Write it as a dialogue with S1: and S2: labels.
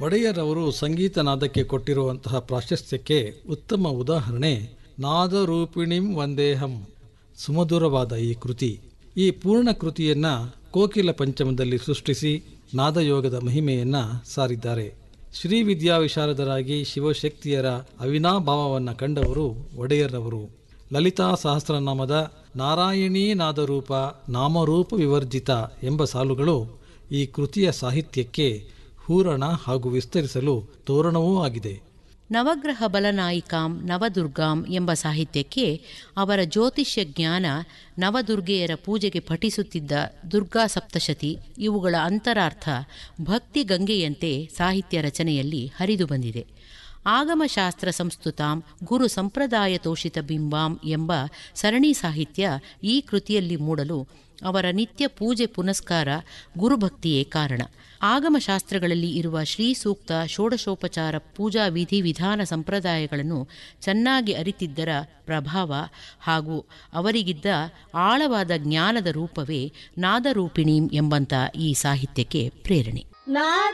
S1: ಒಡೆಯರವರು ಸಂಗೀತ ನಾದಕ್ಕೆ ಕೊಟ್ಟಿರುವಂತಹ ಪ್ರಾಶಸ್ತ್ಯಕ್ಕೆ ಉತ್ತಮ ಉದಾಹರಣೆ ನಾದರೂಪಿಣಿಂ ವಂದೇಹಂ ಸುಮಧುರವಾದ ಈ ಕೃತಿ ಈ ಪೂರ್ಣ ಕೃತಿಯನ್ನ ಕೋಕಿಲ ಪಂಚಮದಲ್ಲಿ ಸೃಷ್ಟಿಸಿ ನಾದಯೋಗದ ಮಹಿಮೆಯನ್ನ ಸಾರಿದ್ದಾರೆ ಶ್ರೀ ವಿದ್ಯಾ ವಿಶಾರದರಾಗಿ ಶಿವಶಕ್ತಿಯರ ಅವಿನಾಭಾವವನ್ನು ಕಂಡವರು ಒಡೆಯರವರು ಲಲಿತಾ ಸಹಸ್ರನಾಮದ ನಾರಾಯಣೀ ನಾದರೂಪ ನಾಮರೂಪ ವಿವರ್ಜಿತ ಎಂಬ ಸಾಲುಗಳು ಈ ಕೃತಿಯ ಸಾಹಿತ್ಯಕ್ಕೆ ಹೂರಣ ಹಾಗೂ ವಿಸ್ತರಿಸಲು ತೋರಣವೂ ಆಗಿದೆ
S2: ನವಗ್ರಹ ಬಲನಾಯಿಕಾಂ ನವದುರ್ಗಾಂ ಎಂಬ ಸಾಹಿತ್ಯಕ್ಕೆ ಅವರ ಜ್ಯೋತಿಷ್ಯ ಜ್ಞಾನ ನವದುರ್ಗೆಯರ ಪೂಜೆಗೆ ಪಠಿಸುತ್ತಿದ್ದ ದುರ್ಗಾ ಸಪ್ತಶತಿ ಇವುಗಳ ಅಂತರಾರ್ಥ ಭಕ್ತಿ ಗಂಗೆಯಂತೆ ಸಾಹಿತ್ಯ ರಚನೆಯಲ್ಲಿ ಹರಿದು ಬಂದಿದೆ ಆಗಮಶಾಸ್ತ್ರ ಸಂಸ್ತುತಾಂ ಗುರು ಸಂಪ್ರದಾಯ ತೋಷಿತ ಬಿಂಬಾಂ ಎಂಬ ಸರಣಿ ಸಾಹಿತ್ಯ ಈ ಕೃತಿಯಲ್ಲಿ ಮೂಡಲು ಅವರ ನಿತ್ಯ ಪೂಜೆ ಪುನಸ್ಕಾರ ಗುರುಭಕ್ತಿಯೇ ಕಾರಣ ಆಗಮಶಾಸ್ತ್ರಗಳಲ್ಲಿ ಇರುವ ಶ್ರೀ ಸೂಕ್ತ ಷೋಡಶೋಪಚಾರ ಪೂಜಾ ವಿಧಿ ವಿಧಾನ ಸಂಪ್ರದಾಯಗಳನ್ನು ಚೆನ್ನಾಗಿ ಅರಿತಿದ್ದರ ಪ್ರಭಾವ ಹಾಗೂ ಅವರಿಗಿದ್ದ ಆಳವಾದ ಜ್ಞಾನದ ರೂಪವೇ ನಾದರೂಪಿಣೀಂ ಎಂಬಂತ ಈ ಸಾಹಿತ್ಯಕ್ಕೆ ಪ್ರೇರಣೆ